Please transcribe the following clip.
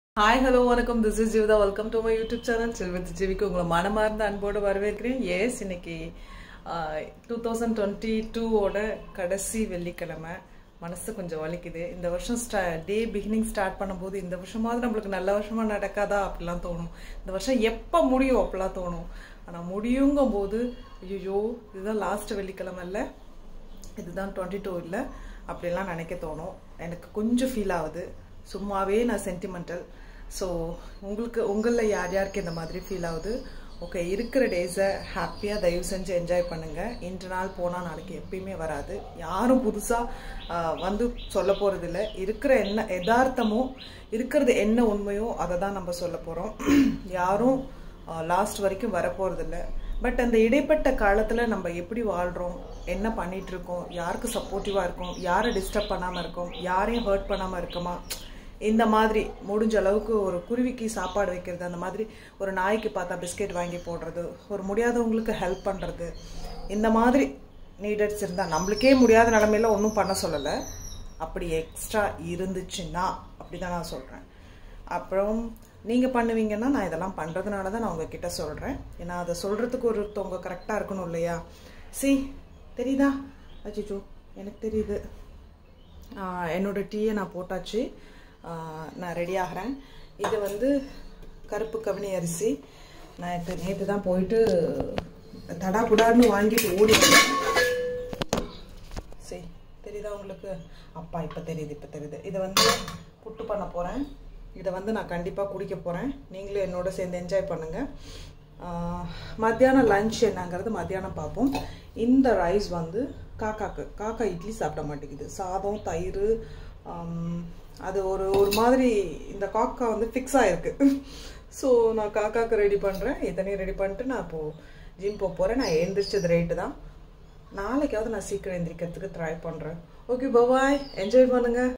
hi hello வணக்கம் this is Jeevitha welcome to my YouTube channel செல்வத்து ஜீவிக்கு உங்களை மனமார்ந்த அன்போடு வரவேற்கிறேன் எஸ் இன்னைக்கு டூ தௌசண்ட் டுவெண்ட்டி டூவோட கடைசி வெள்ளிக்கிழமை மனசு கொஞ்சம் வலிக்குது இந்த வருஷம் ஸ்டா டே பிகினிங் ஸ்டார்ட் பண்ணும்போது இந்த வருஷமாவது நம்மளுக்கு நல்ல வருஷமா நடக்காதா அப்படிலாம் தோணும் இந்த வருஷம் எப்போ முடியும் அப்படிலாம் தோணும் ஆனால் முடியுங்கும் போது ஐயோ இதுதான் லாஸ்ட் வெள்ளிக்கிழமை இல்லை இதுதான் டுவெண்ட்டி டூ இல்லை அப்படிலாம் நினைக்க தோணும் எனக்கு கொஞ்சம் ஃபீல் ஆகுது சும்மாவே நான் சென்டிமெண்டல் ஸோ உங்களுக்கு உங்களில் யார் யாருக்கு இந்த மாதிரி ஃபீல் ஆகுது ஓகே இருக்கிற டேஸை ஹாப்பியாக தயவு செஞ்சு என்ஜாய் பண்ணுங்கள் இன்று நாள் போனால் நாளைக்கு எப்பயுமே வராது யாரும் புதுசாக வந்து சொல்ல போகிறதில்ல இருக்கிற என்ன யதார்த்தமோ இருக்கிறது என்ன உண்மையோ அதை தான் நம்ம சொல்ல போகிறோம் யாரும் லாஸ்ட் வரைக்கும் வரப்போகிறதில்ல பட் அந்த இடைப்பட்ட காலத்தில் நம்ம எப்படி வாழ்கிறோம் என்ன பண்ணிட்டு இருக்கோம் யாருக்கு சப்போர்ட்டிவாக இருக்கோம் யாரை டிஸ்டர்ப் பண்ணாமல் இருக்கோம் யாரையும் ஹர்ட் பண்ணாமல் இருக்கோமா இந்த மாதிரி முடிஞ்ச அளவுக்கு ஒரு குருவிக்கு சாப்பாடு வைக்கிறது அந்த மாதிரி ஒரு நாய்க்கு பார்த்தா பிஸ்கெட் வாங்கி போடுறது ஒரு முடியாதவங்களுக்கு ஹெல்ப் பண்ணுறது இந்த மாதிரி நீடட்ஸ் இருந்தால் நம்மளுக்கே முடியாத நிலமையில ஒன்றும் பண்ண சொல்லலை அப்படி எக்ஸ்ட்ரா இருந்துச்சுன்னா அப்படி தான் நான் சொல்கிறேன் அப்புறம் நீங்கள் பண்ணுவீங்கன்னா நான் இதெல்லாம் பண்ணுறதுனால தான் நான் உங்ககிட்ட சொல்கிறேன் ஏன்னா அதை சொல்கிறதுக்கு ஒருத்தவங்க கரெக்டாக இருக்கணும் இல்லையா சி தெரியுதா அச்சிச்சோ எனக்கு தெரியுது என்னோட டீயை நான் போட்டாச்சு நான் ரெடி ஆகிறேன் இது வந்து கருப்பு கவினி அரிசி நான் இப்போ நேற்று தான் போயிட்டு தடா புடான்னு வாங்கிட்டு ஓடி சரி தெரியுதா உங்களுக்கு அப்பா இப்போ தெரியுது இப்போ தெரியுது இதை வந்து புட்டு பண்ண போகிறேன் இதை வந்து நான் கண்டிப்பாக குடிக்க போகிறேன் நீங்களும் என்னோட சேர்ந்து என்ஜாய் பண்ணுங்கள் மத்தியானம் லஞ்ச் என்னங்கிறது மத்தியானம் பார்ப்போம் இந்த ரைஸ் வந்து காக்காக்கு காக்கா இட்லி சாப்பிட மாட்டேங்குது சாதம் தயிர் அது ஒரு ஒரு மாதிரி இந்த காக்கா வந்து ஃபிக்ஸ் ஆகிருக்கு ஸோ நான் காக்காக்கு ரெடி பண்ணுறேன் இத்தனையும் ரெடி பண்ணிட்டு நான் இப்போது ஜிம் போக போகிறேன் நான் எழுந்திரிச்சது ரேட்டு தான் நாளைக்காவது நான் சீக்கிரம் எந்திரிக்கிறதுக்கு ட்ரை பண்ணுறேன் ஓகே பபாய் என்ஜாய் பண்ணுங்கள்